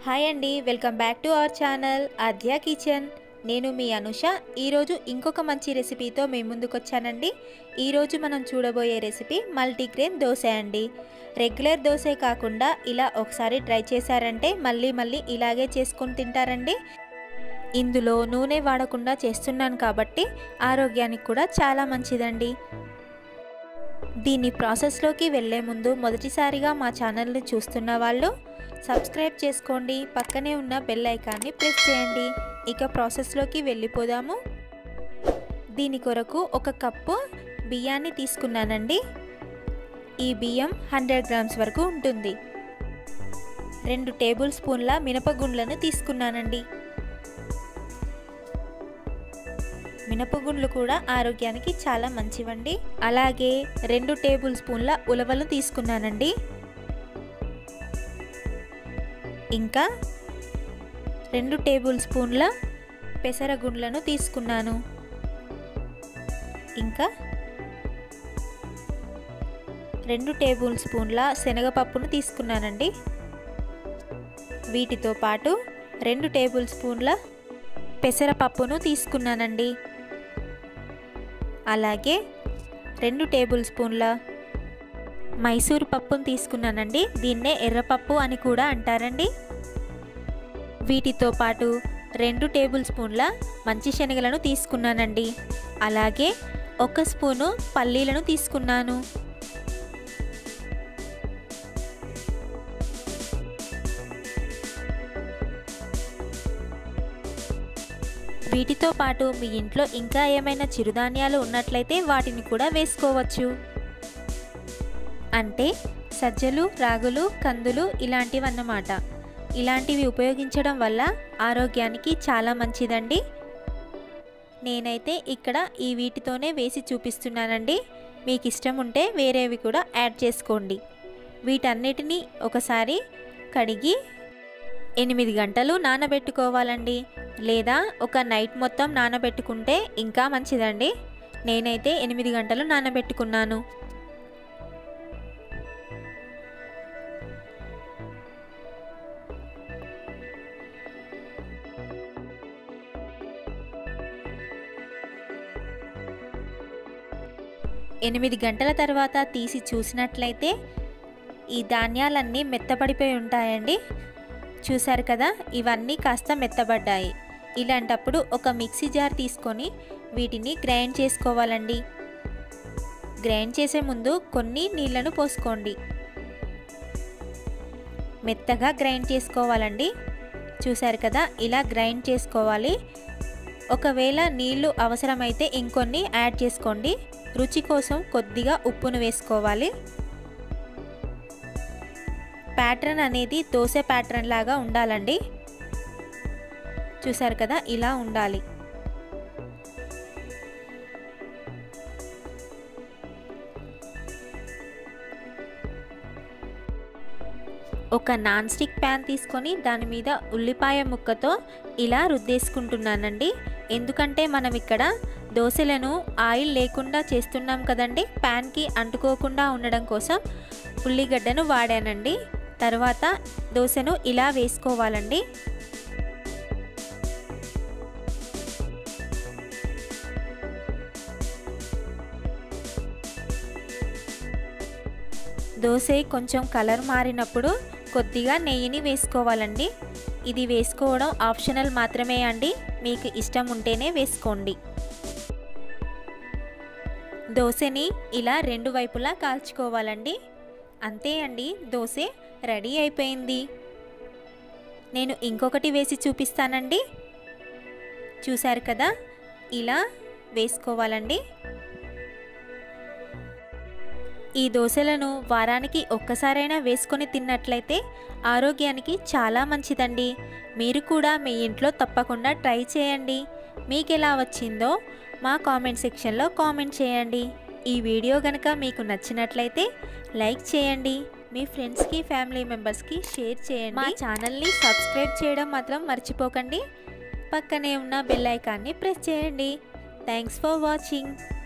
hi అండి welcome back to our channel Aadya kitchen నేను మీ అనుష ఈరోజు ఇంకొక మంచి రెసిపీతో మీ ముందుకు వచ్చానండి ఈరోజు మనం చూడబోయే రెసిపీ మల్టీగ్రెయిన్ దోశ అండి రెగ్యులర్ దోశ కాకుండా ఇలా ఒకసారి ట్రై చేశారంటే మళ్ళీ మళ్ళీ ఇలాగే చేసుకొని తింటారండి ఇందులో నూనె వాడకుండా చేస్తున్నాను కాబట్టి ఆరోగ్యానికి కూడా చాలా మంచిదండి దీని ప్రాసెస్లోకి వెళ్ళే ముందు మొదటిసారిగా మా ఛానల్ని చూస్తున్న వాళ్ళు సబ్స్క్రైబ్ చేసుకోండి పక్కనే ఉన్న బెల్ ఐకాన్ని ప్రెస్ చేయండి ఇక ప్రాసెస్లోకి వెళ్ళిపోదాము దీని కొరకు ఒక కప్పు బియ్యాన్ని తీసుకున్నానండి ఈ బియ్యం హండ్రెడ్ గ్రామ్స్ వరకు ఉంటుంది రెండు టేబుల్ స్పూన్ల మినపగుండ్లను తీసుకున్నానండి మినపగుండ్లు కూడా ఆరోగ్యానికి చాలా మంచివండి అలాగే రెండు టేబుల్ స్పూన్ల ఉలవలు తీసుకున్నానండి ఇంకా రెండు టేబుల్ స్పూన్ల పెసరగుండ్లను తీసుకున్నాను ఇంకా రెండు టేబుల్ స్పూన్ల శనగపప్పును తీసుకున్నానండి వీటితో పాటు రెండు టేబుల్ స్పూన్ల పెసరపప్పును తీసుకున్నానండి అలాగే రెండు టేబుల్ స్పూన్ల మైసూర్ పప్పును తీసుకున్నానండి దీన్నే ఎర్రపప్పు అని కూడా అంటారండి వీటితో పాటు రెండు టేబుల్ స్పూన్ల మంచి శనగలను తీసుకున్నానండి అలాగే ఒక స్పూను పల్లీలను తీసుకున్నాను వీటితో పాటు మీ ఇంట్లో ఇంకా ఏమైనా చిరుధాన్యాలు ఉన్నట్లయితే వాటిని కూడా వేసుకోవచ్చు అంటే సజ్జలు రాగులు కందులు ఇలాంటివన్నమాట ఇలాంటివి ఉపయోగించడం వల్ల ఆరోగ్యానికి చాలా మంచిదండి నేనైతే ఇక్కడ ఈ వీటితోనే వేసి చూపిస్తున్నానండి మీకు ఇష్టం ఉంటే వేరేవి కూడా యాడ్ చేసుకోండి వీటన్నిటినీ ఒకసారి కడిగి ఎనిమిది గంటలు నానబెట్టుకోవాలండి లేదా ఒక నైట్ మొత్తం నానబెట్టుకుంటే ఇంకా మంచిదండి నేనైతే ఎనిమిది గంటలు నానబెట్టుకున్నాను ఎనిమిది గంటల తర్వాత తీసి చూసినట్లయితే ఈ ధాన్యాలన్నీ మెత్తబడిపోయి ఉంటాయండి చూశారు కదా ఇవన్నీ కాస్త మెత్తబడ్డాయి ఇలాంటప్పుడు ఒక మిక్సీ జార్ తీసుకొని వీటిని గ్రైండ్ చేసుకోవాలండి గ్రైండ్ చేసే ముందు కొన్ని నీళ్లను పోసుకోండి మెత్తగా గ్రైండ్ చేసుకోవాలండి చూశారు కదా ఇలా గ్రైండ్ చేసుకోవాలి ఒకవేళ నీళ్లు అవసరమైతే ఇంకొన్ని యాడ్ చేసుకోండి రుచి కోసం కొద్దిగా ఉప్పును వేసుకోవాలి ప్యాటర్న్ అనేది దోశ ప్యాటర్న్ లాగా ఉండాలండి చూసారు కదా ఇలా ఉండాలి ఒక నాన్ స్టిక్ ప్యాన్ తీసుకొని దాని మీద ఉల్లిపాయ ముక్కతో ఇలా రుద్దేసుకుంటున్నానండి ఎందుకంటే మనం ఇక్కడ దోశలను ఆయిల్ లేకుండా చేస్తున్నాం కదండి ప్యాన్కి అంటుకోకుండా ఉండడం కోసం ఉల్లిగడ్డను వాడానండి తర్వాత దోశను ఇలా వేసుకోవాలండి దోశ కొంచెం కలర్ మారినప్పుడు కొద్దిగా నెయ్యిని వేసుకోవాలండి ఇది వేసుకోవడం ఆప్షనల్ మాత్రమే అండి మీకు ఇష్టం ఉంటేనే వేసుకోండి దోశని ఇలా రెండు వైపులా కాల్చుకోవాలండి అంతే అండి దోశ రెడీ అయిపోయింది నేను ఇంకొకటి వేసి చూపిస్తానండి చూశారు కదా ఇలా వేసుకోవాలండి ఈ దోశలను వారానికి ఒక్కసారైనా వేసుకొని తిన్నట్లయితే ఆరోగ్యానికి చాలా మంచిదండి మీరు కూడా మీ ఇంట్లో తప్పకుండా ట్రై చేయండి మీకు ఎలా వచ్చిందో మా కామెంట్ సెక్షన్లో కామెంట్ చేయండి ఈ వీడియో కనుక మీకు నచ్చినట్లయితే లైక్ చేయండి మీ ఫ్రెండ్స్కి ఫ్యామిలీ మెంబర్స్కి షేర్ చేయండి మా ఛానల్ని సబ్స్క్రైబ్ చేయడం మాత్రం మర్చిపోకండి పక్కనే ఉన్న బెల్ ఐకాన్ని ప్రెస్ చేయండి థ్యాంక్స్ ఫర్ వాచింగ్